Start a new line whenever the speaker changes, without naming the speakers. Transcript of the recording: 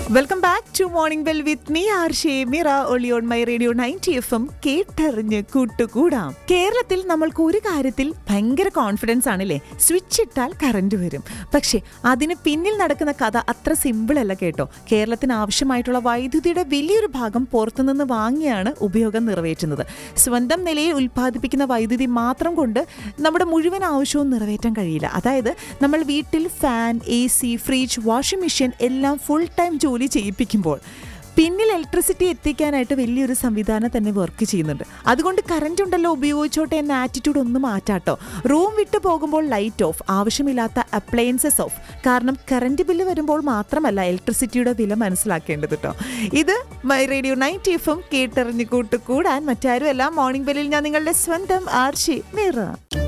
welcome back to morning bell with me ആർ ഷേ മിറ ഒളി on my radio ninety F M കേട്ടറിഞ്ഞ് കൂട്ടുകൂടാം കേരളത്തിൽ നമ്മൾക്ക് ഒരു കാര്യത്തിൽ ഭയങ്കര കോൺഫിഡൻസ് ആണല്ലേ സ്വിച്ച് ഇട്ടാൽ കറണ്ട് വരും പക്ഷേ അതിന് പിന്നിൽ നടക്കുന്ന കഥ അത്ര സിമ്പിൾ അല്ല കേട്ടോ കേരളത്തിന് ആവശ്യമായിട്ടുള്ള വൈദ്യുതിയുടെ വലിയൊരു ഭാഗം പുറത്തുനിന്ന് വാങ്ങിയാണ് ഉപയോഗം നിറവേറ്റുന്നത് സ്വന്തം നിലയിൽ ഉൽപ്പാദിപ്പിക്കുന്ന വൈദ്യുതി മാത്രം കൊണ്ട് നമ്മുടെ മുഴുവൻ ആവശ്യവും നിറവേറ്റാൻ കഴിയില്ല അതായത് നമ്മൾ വീട്ടിൽ fan A C fridge washing machine എല്ലാം ഫുൾ ടൈം ജോലി ചെയ്യിപ്പിക്കുമ്പോൾ പിന്നിൽ ഇലക്ട്രിസിറ്റി എത്തിക്കാനായിട്ട് വലിയൊരു സംവിധാനം തന്നെ വർക്ക് ചെയ്യുന്നുണ്ട് അതുകൊണ്ട് കറണ്ട് ഉണ്ടല്ലോ ഉപയോഗിച്ചോട്ടെ എന്ന ആറ്റിറ്റ്യൂഡ് ഒന്ന് മാറ്റാട്ടോ റൂം വിട്ടു പോകുമ്പോൾ ലൈറ്റ് ഓഫ് ആവശ്യമില്ലാത്ത അപ്ലയൻസസ് ഓഫ് കാരണം കറണ്ട് ബില്ല് വരുമ്പോൾ മാത്രമല്ല ഇലക്ട്രിസിറ്റിയുടെ വില മനസ്സിലാക്കേണ്ടത് കേട്ടോ ഇത് മൈ റേഡിയോ നൈറ്റ് എഫും കേട്ടറിഞ്ഞു കൂട്ടുകൂടാൻ മറ്റാരുമല്ല മോർണിംഗ് ബെല്ലിൽ ഞാൻ നിങ്ങളുടെ സ്വന്തം ആർഷി മിറ